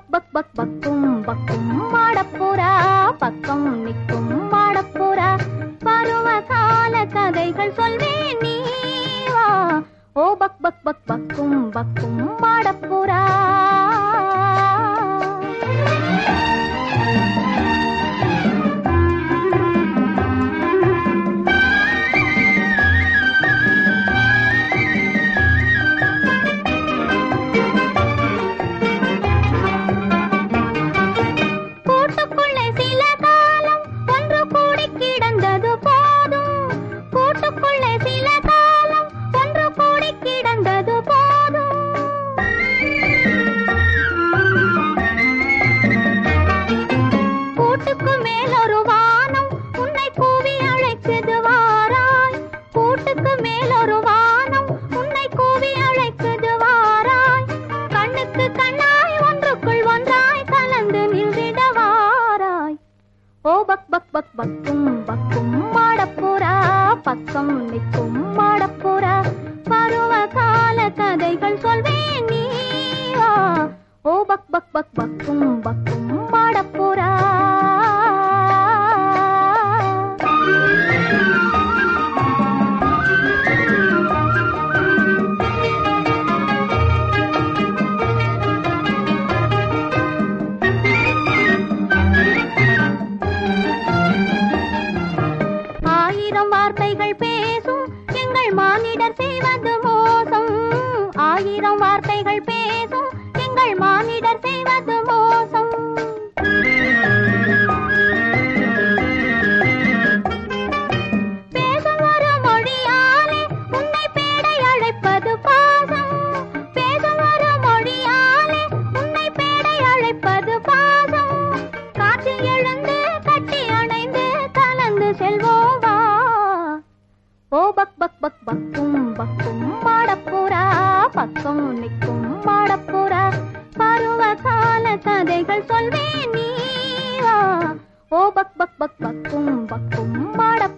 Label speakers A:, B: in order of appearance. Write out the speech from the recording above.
A: buck பக் பக் பக்கும் பக்கும் மாடப்புறா பக்கம் நிற்கும் மாடப்புறா பருவகால கதைகள் சொல்வேன் நீ வா ஓ பக் பக் பக் பக்கும் பக்கும் மாடப்புறா கூட்டுக்குள்ளே சில காலம் ஒன்று கூடி கிடந்தது போதும் கூட்டுக்குள்ளே சில காலம் ஒன்று கூடி கிடந்தது போதும் கூட்டுக்கு மேல் ஒரு வானம் உன்னை கூவி அழைக்குது வாராய் கூட்டுக்கு மேல் ஒரு வானம் உன்னை கூவி அழைக்குது வாராய் கண்ணுக்கு கண்ணாய் ஒன்றுக்குள் ஒன்றாய் கலந்து நின்றிட வாராய் ஓ பக் பக் பக் பக்கும் பக்கும் மாடப்புறா பக்கம் நிற்கும் மாடப்புறா பருவ கால கதைகள் சொல்வேன் நீ வா ஓ பக் பக் பக் பக்கும் பக்கும் மாடப்புறா ஆயிரம் வார்த்தைகள் பேசும் எங்கள் மானிடர் செய்வது மோசம் ஆயிரம் வார்த்தைகள் பேசும் எங்கள் மானிடர் செய்வது மோசம் பேசும் ஒரு மொழியாலே உன்னை பேடை அழைப்பது பாசம் பேசும் ஒரு மொழியாலே உன்னை பேடை அழைப்பது பாசம் காற்றில் எழுந்து கட்டி அணைந்து கலந்து செல்வோம் வா ஓ பக் பக் பக் பக்கும் பக்கும் மாடப்புறா பக்கம் நிற்கும் மாடப்புறா பருவ கால கதைகள் சொல்வேன் நீ வா ஓ பக் பக் பக் பக்கும் பக்கும் மாடப்புறா